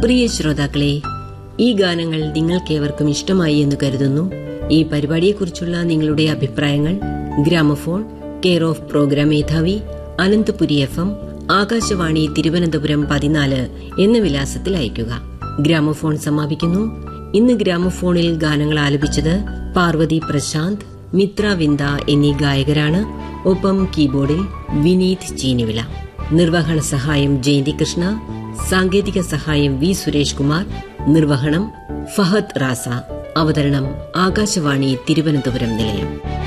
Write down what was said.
പ്രിയ ശ്രോതാക്കളെ ഈ ഗാനങ്ങൾ നിങ്ങൾക്കേവർക്കും ഇഷ്ടമായി എന്ന് കരുതുന്നു ഈ പരിപാടിയെക്കുറിച്ചുള്ള നിങ്ങളുടെ അഭിപ്രായങ്ങൾ ഗ്രാമഫോൺ കെയർ ഓഫ് പ്രോഗ്രാം മേധാവി അനന്തപുരി എഫ് എം ആകാശവാണി തിരുവനന്തപുരം പതിനാല് എന്ന വിലാസത്തിൽ അയയ്ക്കുക ഗ്രാമഫോൺ സമാപിക്കുന്നു ഇന്ന് ഗ്രാമഫോണിൽ ഗാനങ്ങൾ ആലപിച്ചത് പാർവതി പ്രശാന്ത് മിത്ര വിന്ദ എന്നീ ഗായകരാണ് ഒപ്പം കീബോർഡിൽ വിനീത് ചീനിവിള നിർവഹണ സഹായം ജയന്തി കൃഷ്ണ സാങ്കേതിക സഹായം വി സുരേഷ് കുമാർ നിർവഹണം ഫഹദ് റാസ അവതരണം ആകാശവാണി തിരുവനന്തപുരം നിലയം